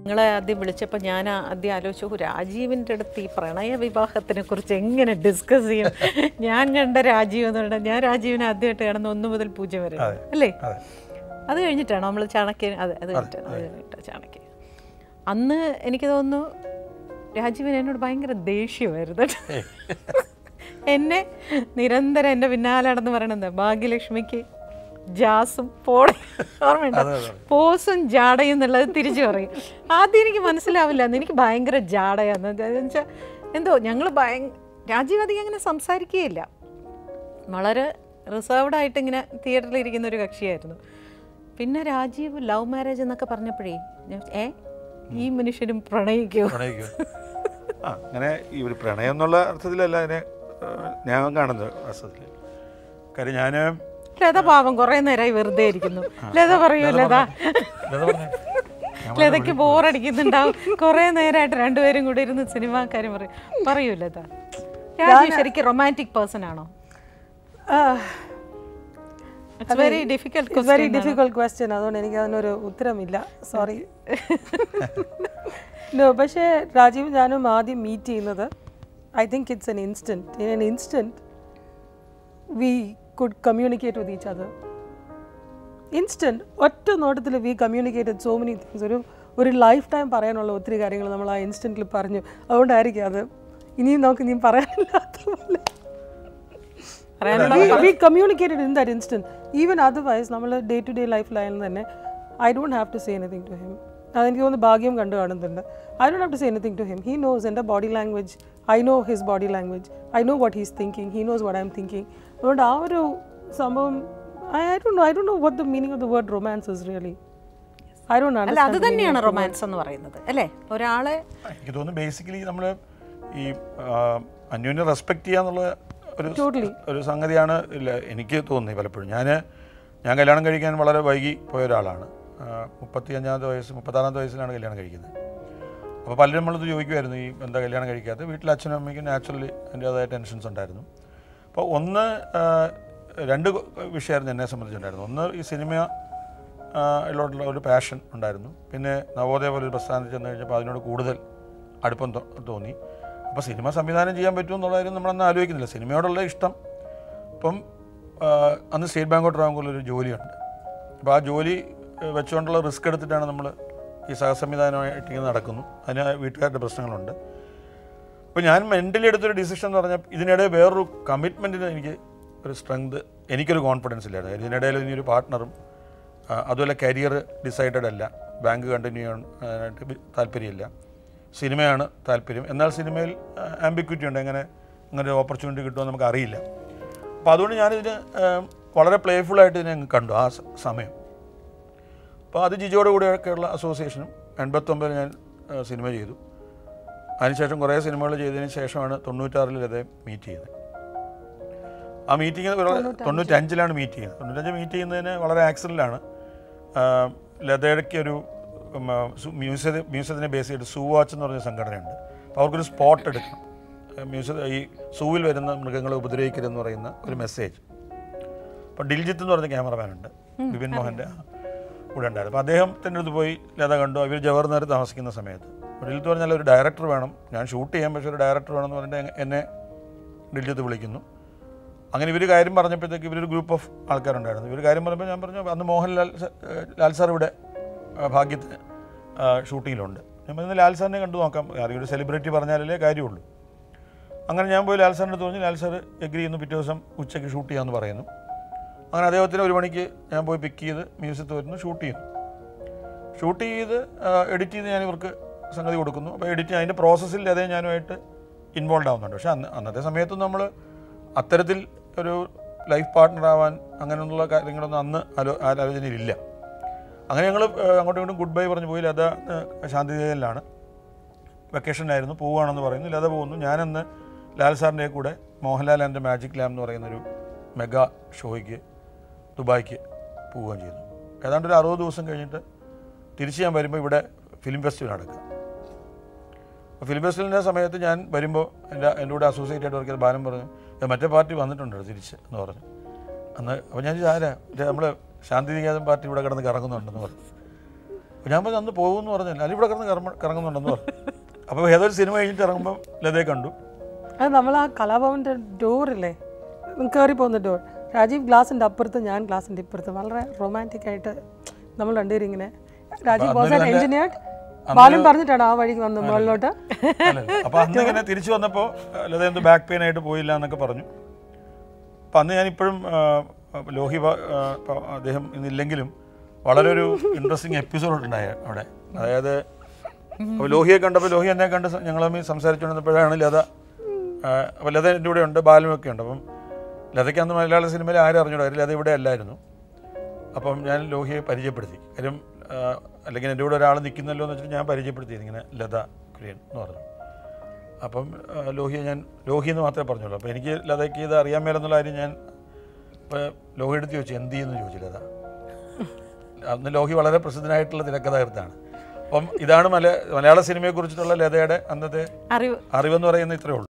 നിങ്ങളെ ആദ്യം വിളിച്ചപ്പോൾ ഞാൻ ആദ്യം ആലോചിച്ചു "ഓ, രാജീവിൻ്റെ അടുത്ത് ഈ പ്രണയ വിവാഹത്തിനെ കുറിച്ച് എങ്ങനെ ഡിസ്കസ് ചെയ്യും ഞാൻ കണ്ട രാജീവ് എന്ന് പറഞ്ഞാൽ ഞാൻ രാജീവിനെ ആദ്യമായിട്ട് കാണുന്ന ഒന്ന് മുതൽ പൂജ്യം വരെ അല്ലേ അതെ അത് കഴിഞ്ഞിട്ടാണോ നമ്മൾ ചാണക്യൻ അതെ അത് കഴിഞ്ഞിട്ട് അത് കഴിഞ്ഞിട്ട് ചാണക്യൻ അന്ന് എനിക്ക് തോന്നുന്നു രാജീവിന് എന്നോട് ഭയങ്കര ദേഷ്യമായിരുന്നു കേട്ടോ. എന്നെ നിരന്തരം എൻ്റെ പിന്നാലെ നടന്ന് പറയണത് ഭാഗ്യലക്ഷ്മിക്ക് ജാസും പോടെ ഓർമ്മയുണ്ടോ പോസും ജാടയും എന്നുള്ളത് തിരിച്ചു പറയും ആദ്യം എനിക്ക് മനസ്സിലാവില്ല അന്ന് എനിക്ക് ഭയങ്കര ജാടയാന്ന് വെച്ചാൽ എന്തോ ഞങ്ങൾ ഭയ രാജീവ് അധികം അങ്ങനെ സംസാരിക്കുകയില്ല വളരെ റിസർവ്ഡ് ആയിട്ട് ഇങ്ങനെ തിയേറ്ററിൽ ഇരിക്കുന്ന ഒരു കക്ഷിയായിരുന്നു പിന്നെ രാജീവ് ലവ് മാരേജ് എന്നൊക്കെ പറഞ്ഞപ്പോഴേ ഞാൻ ഏ ഈ മനുഷ്യരും പ്രണയിക്കുമോ പ്രണയിക്കും ആ അങ്ങനെ ഈ ഒരു പ്രണയം എന്നുള്ള അർത്ഥത്തിലല്ല അതിനെ ഏഹ്, ഞാൻ കാണുന്നത് അർത്ഥത്തിൽ കാര്യം ഞാൻ ലത പാവം കുറേ നേരമായി വെറുതെ ഇരിക്കുന്നു ലത പറയൂ ലത ലതയ്ക്ക് ബോറടിക്കുന്നുണ്ടാവും കുറേ നേരമായിട്ട് രണ്ടുപേരും കൂടി ഇരുന്ന് സിനിമാക്കാരും പറയും പറയൂ ലത രാജീവ് ശരിക്കും റൊമാൻറ്റിക് പേഴ്സൺ ആണോ it's very difficult very difficult question അതുകൊണ്ട് എനിക്ക് അതിനൊരു ഉത്തരമില്ല സോറി നോ പക്ഷേ രാജീവ് ഞാനും ആദ്യം മീറ്റ് ചെയ്യുന്നത് I think it's an instant in an instant we could communicate with each other instant ഒറ്റ നോട്ടത്തിൽ we communicated so many things ഒരു ഒരു ലൈഫ് ടൈം പറയാനുള്ള ഒത്തിരി കാര്യങ്ങൾ നമ്മൾ ആ ഇൻസ്റ്റൻറ്റിൽ പറഞ്ഞു അതുകൊണ്ടായിരിക്കും അത് ഇനിയും നമുക്ക് ഇനിയും പറയാനില്ലാത്ത പോലെ we communicated in that instant even otherwise നമ്മൾ ഡേ ടു ഡേ ലൈഫിലായാലും തന്നെ I don't have to say anything to him അതെനിക്ക് തോന്നുന്നു ഭാഗ്യം കണ്ടു കാണുന്നുണ്ട് I don't have to say anything to him he knows എൻ്റെ body language I know his body language I know what he's thinking he knows what I am thinking അതുകൊണ്ട് ആ ഒരു സംഭവം I I don't know I don't no what the meaning of the word romance is really I don't അല്ല അത് തന്നെയാണ് romance എന്ന് പറയുന്നത് അല്ലേ ഒരാളെ എനിക്ക് തോന്നുന്നു ബേസിക്കലി നമ്മൾ ഈ ആ, അന്യോന്യം റെസ്പെക്ട് ചെയ്യാന്നുള്ള ഒരു Totally. ഒരു സംഗതിയാണ് ഇല്ല എനിക്ക് തോന്നുന്നത് പലപ്പോഴും ഞാൻ ഞാൻ കല്യാണം കഴിക്കാൻ വളരെ വൈകി പോയ ഒരാളാണ് മുപ്പത്തി അഞ്ചാമത്തെ വയസ്സ് മുപ്പത്താറാമത്തെ വയസ്സിലാണ് കല്യാണം കഴിക്കുന്നത് അപ്പോൾ പലരും നമ്മളത് ചോദിക്കുമായിരുന്നു ഈ എന്താ കല്യാണം കഴിക്കാത്തത് വീട്ടിൽ അച്ഛനും അമ്മയ്ക്കും നാച്ചുറലി അതിൻ്റേതായ ടെൻഷൻസ് ഉണ്ടായിരുന്നു അപ്പോൾ ഒന്ന് ആ, രണ്ട് വിഷയമായിരുന്നു എന്നെ സംബന്ധിച്ചുണ്ടായിരുന്നു ഒന്ന് ഈ സിനിമ ആ, ിലോട്ടുള്ള ഒരു പാഷൻ ഉണ്ടായിരുന്നു പിന്നെ നവോദയ പോലെ ഒരു പ്രസ്ഥാനത്തിൽ ചെന്ന് കഴിഞ്ഞപ്പോൾ അതിനോട് കൂടുതൽ അടുപ്പം തോ- തോന്നി അപ്പോൾ സിനിമ സംവിധാനം ചെയ്യാൻ പറ്റുമോ എന്നുള്ള കാര്യം നമ്മളന്ന് ആലോചിക്കുന്നില്ല സിനിമയോടുള്ള ഇഷ്ടം അപ്പം ആ, അന്ന് സ്റ്റേറ്റ് ബാങ്ക് ഓഫ് ട്രാവൻകൂറിൽ ഒരു ജോലിയുണ്ട് അപ്പോൾ ആ ജോലി ഏഹ്, വെച്ചുകൊണ്ടുള്ള റിസ്ക് എടുത്തിട്ടാണ് നമ്മൾ ഈ സഹസംവിധാനമായിട്ട് ഇങ്ങനെ നടക്കുന്നു അതിന് വീട്ടുകാരുടെ പ്രശ്നങ്ങളുണ്ട് അപ്പോൾ ഞാൻ മെൻ്റലി എടുത്തൊരു ഡിസിഷൻ എന്ന് പറഞ്ഞാൽ ഇതിനിടെ വേറൊരു കമ്മിറ്റ്മെൻറ്റിന് എനിക്ക് ഒരു സ്ട്രെങ്ത് എനിക്കൊരു കോൺഫിഡൻസ് ഇല്ലായിരുന്നു ഇതിനിടയിൽ ഇനി ഒരു പാർട്ട്ണറും അതുപോലെ കരിയർ ഡിസൈഡഡ് അല്ല ബാങ്ക് കണ്ടിന്യൂ ചെയ്യാനായിട്ട് ബി- താല്പര്യമില്ല സിനിമയാണ് താല്പര്യം എന്നാൽ സിനിമയിൽ ആംബിക്വിറ്റി ഉണ്ട് എങ്ങനെ അങ്ങനെ ഒരു ഓപ്പർച്യൂണിറ്റി കിട്ടുമെന്ന് നമുക്ക് അറിയില്ല അപ്പോൾ അതുകൊണ്ട് ഞാനിതിന് ഏഹ്, വളരെ പ്ലേഫുള്ളായിട്ട് ഇതിനെ അങ്ങ് കണ്ടു ആ സ- സമയം അപ്പോൾ അത് ജിജോയുടെ കൂടെയൊക്കെയുള്ള അസോസിയേഷനും എൺപത്തൊമ്പതിൽ ഞാൻ ഏഹ്, സിനിമ ചെയ്തു അതിനുശേഷം കുറേ സിനിമകൾ ചെയ്തതിന് ശേഷമാണ് തൊണ്ണൂറ്റാറിൽ ലതയെ മീറ്റ് ചെയ്യുന്നത് ആ മീറ്റിംഗ് തൊണ്ണൂറ്റഞ്ചിലാണ് മീറ്റ് ചെയ്യുന്നത് തൊണ്ണൂറ്റഞ്ച് മീറ്റ് ചെയ്യുന്നതിന് വളരെ ആക്സിഡൻ്റാണ് ലതയ്ക്ക് ഒരു ഉം, ആ, സു- മ്യൂസിയം മ്യൂസിയത്തിനെ ബേസ് ചെയ്തിട്ട് സൂ വാച്ച് എന്ന് പറഞ്ഞ സംഘടനയുണ്ട് അപ്പോൾ അവർക്കൊരു സ്പോട്ട് എടുക്കണം ഏഹ്, മ്യൂസിയം ഈ സൂവിൽ വരുന്ന മൃഗങ്ങളെ ഉപദ്രവിക്കരുതെന്ന് പറയുന്ന ഒരു മെസ്സേജ് അപ്പോൾ ഡിൽജിത്ത് എന്ന് പറഞ്ഞ ക്യാമറമാൻ ഉണ്ട് ബിപിൻ മോഹൻ്റെ കൂടെ ഉണ്ടായിരുന്നു അപ്പോൾ അദ്ദേഹത്തിൻ്റെ അടുത്ത് പോയി ലത കണ്ടു അവർ ജവഹർനഗർ താമസിക്കുന്ന സമയത്ത് അപ്പോൾ ഡിൽജിത്ത് പറഞ്ഞാൽ ഒരു ഡയറക്ടർ വേണം ഞാൻ ഷൂട്ട് ചെയ്യാൻ പക്ഷേ ഒരു ഡയറക്ടർ വേണം എന്ന് പറഞ്ഞിട്ട് എന്നെ ഡിൽജിത്ത് വിളിക്കുന്നു അങ്ങനെ ഇവർ കാര്യം പറഞ്ഞപ്പോഴത്തേക്ക് ഇവരൊരു ഗ്രൂപ്പ് ഓഫ് ആൾക്കാരുണ്ടായിരുന്നു ഇവർ കാര്യം പറഞ്ഞപ്പോൾ ഞാൻ പറഞ്ഞു അന്ന് മോഹൻലാൽ സ- ഏഹ് ലാൽ സാർ ഇവിടെ ആ, ഭാഗ്യത്തിന് ആ, ഷൂട്ടിങ്ങിലുണ്ട് ഞാൻ പറഞ്ഞു ലാൽ സാറിനെ കണ്ടു നോക്കാം കാര്യം ഒരു സെലിബ്രിറ്റി പറഞ്ഞാലല്ലേ കാര്യമുള്ളൂ അങ്ങനെ ഞാൻ പോയി ലാൽ സാറിൻ്റെ അടുത്ത് പറഞ്ഞു ലാൽ സാർ എഗ്രി ചെയ്യുന്നു പിറ്റേ ദിവസം ഉച്ചയ്ക്ക് ഷൂട്ട് ചെയ്യാമെന്ന് പറയുന്നു അങ്ങനെ അദ്ദേഹത്തിന് ഒരു മണിക്ക് ഞാൻ പോയി പിക്ക് ചെയ്ത് മ്യൂസിയത്ത് വരുന്നു ഷൂട്ട് ചെയ്യുന്നു ഷൂട്ട് ചെയ്ത് എഡിറ്റ് ചെയ്ത് ഞാൻ ഇവർക്ക് സംഗതി കൊടുക്കുന്നു അപ്പോൾ എഡിറ്റ് അതിൻ്റെ പ്രോസസ്സിൽ അതേ ഞാനുമായിട്ട് ഇൻവോൾവ് ആവുന്നുണ്ട് പക്ഷേ അന്ന് അന്നത്തെ സമയത്തും നമ്മൾ അത്തരത്തിൽ ഒരു ലൈഫ് പാർട്ട്ണർ ആവാൻ അങ്ങനെയുള്ള കാര്യങ്ങളൊന്നും അന്ന് ആലോ ആലോചനയിലില്ല അങ്ങനെ ഞങ്ങൾ അങ്ങോട്ടും ഇങ്ങോട്ടും ഗുഡ് ബൈ പറഞ്ഞു പോയി ലത ശാന്തിജയിലാണ് വെക്കേഷനായിരുന്നു പോവുകയാണെന്ന് പറയുന്നു ലത പോകുന്നു ഞാനന്ന് ലാൽ സാറിൻ്റെ കൂടെ മോഹൻലാൽ ആൻഡ് മാജിക് ലാം എന്ന് പറയുന്നൊരു മെഗാ ഷോയ്ക്ക് ദുബായ്ക്ക് പോവുകയും ചെയ്തു ഏതാണ്ട് ഒരു അറുപത് ദിവസം കഴിഞ്ഞിട്ട് തിരിച്ച് ഞാൻ വരുമ്പോൾ ഇവിടെ ഫിലിം ഫെസ്റ്റിവൽ നടക്കുക അപ്പോൾ ഫിലിം ഫെസ്റ്റിവലിൻ്റെ സമയത്ത് ഞാൻ വരുമ്പോൾ എൻ്റെ എൻ്റെ കൂടെ അസോസിയേറ്റ് ആയിട്ട് വർക്ക് ചെയ്ത ബാലൻ പറഞ്ഞു "ഏ, മറ്റേ പാർട്ടി വന്നിട്ടുണ്ട് തിരിച്ച് എന്ന് പറഞ്ഞു അന്ന് അപ്പോൾ ഞാൻ ചോദിച്ചു, ആരാ നമ്മൾ ശാന്തിനികേതൻ പാർട്ടി ഇവിടെ കിടന്ന് കറങ്ങുന്നുണ്ടെന്ന് പറഞ്ഞു അപ്പോൾ ഞാൻ പറഞ്ഞു അന്ന് പോകുമെന്ന് പറഞ്ഞില്ല അല്ല ഇവിടെ കിടന്ന് കറങ്ങ കറങ്ങുന്നുണ്ടെന്ന് പറഞ്ഞു അപ്പോൾ ഏതൊരു സിനിമ കഴിഞ്ഞിട്ട് ഇറങ്ങുമ്പോൾ ലതയെ കണ്ടു അത് നമ്മൾ ആ കലാഭവൻ്റെ ഡോറില്ലേ കയറി പോകുന്ന ഡോർ രാജീവ് ഗ്ലാസിൻ്റെ അപ്പുറത്ത് ഞാൻ ഗ്ലാസിൻ്റെ ഇപ്പുറത്ത് വളരെ റൊമാൻറ്റിക് ആയിട്ട് നമ്മൾ രണ്ടുപേരും ഇങ്ങനെ Rajeev was an engineered Balan പറഞ്ഞിട്ടാണ് ആ വഴിക്ക് വന്നത് മുകളിലോട്ട് അല്ലല്ല. അപ്പോൾ അന്ന് ഇങ്ങനെ തിരിച്ചു വന്നപ്പോൾ ലത എന്ത് ബാക്ക് പെയിൻ ആയിട്ട് പോയില്ല എന്നൊക്കെ പറഞ്ഞു അപ്പം അന്ന് ഞാനിപ്പോഴും ആ, ലോഹി വ- ആ, ഇപ്പൊ അദ്ദേഹം ഇന്നില്ലെങ്കിലും വളരെ ഒരു ഇൻട്രസ്റ്റിംഗ് എപ്പിസോഡ് ഉണ്ടായ അവിടെ അതായത് അപ്പോൾ ലോഹിയെ കണ്ടപ്പോൾ ലോഹി എന്നെ കണ്ട് സ- ഞങ്ങൾ തമ്മിൽ സംസാരിച്ചുകൊണ്ടിരുന്നപ്പോഴാണ് ലത ആ, അപ്പോൾ ലത എൻ്റെ കൂടെ ഉണ്ട് ബാലും ഒക്കെ ഉണ്ട് അപ്പം ലതയ്ക്ക് അന്ന് മലയാള സിനിമയിൽ ആരും അറിഞ്ഞൂടാ ലത ഇവിടെ അല്ലായിരുന്നു അപ്പം ഞാൻ ലോഹിയെ പരിചയപ്പെടുത്തി കാര്യം ആ, അല്ലെങ്കിൽ എൻ്റെ കൂടെ ഒരാൾ നിൽക്കുന്നല്ലോ എന്ന് വെച്ചിട്ട് ഞാൻ പരിചയപ്പെടുത്തി ഇങ്ങനെ ലത കുര്യൻ എന്ന് പറഞ്ഞു അപ്പം ആ, ലോഹിയെ ഞാൻ ലോഹി എന്ന് മാത്രമേ പറഞ്ഞുള്ളൂ അപ്പോൾ എനിക്ക് ലതയ്ക്ക് ഇത് അറിയാൻ മേലെന്നുള്ള കാര്യം ഞാൻ ഇപ്പോൾ ലോഹി എടുത്ത് ചോദിച്ചു എന്ത് ചെയ്യുന്നു ചോദിച്ചു ലത അന്ന് ലോഹി വളരെ പ്രസിദ്ധനായിട്ടുള്ള തിരക്കഥാകൃത്താണ് അപ്പം ഇതാണ് മല മലയാള സിനിമയെക്കുറിച്ചിട്ടുള്ള ലതയുടെ അന്നത്തെ അറിവ് അറിവെന്ന് പറയുന്നത് ഇത്രയേ ഉള്ളൂ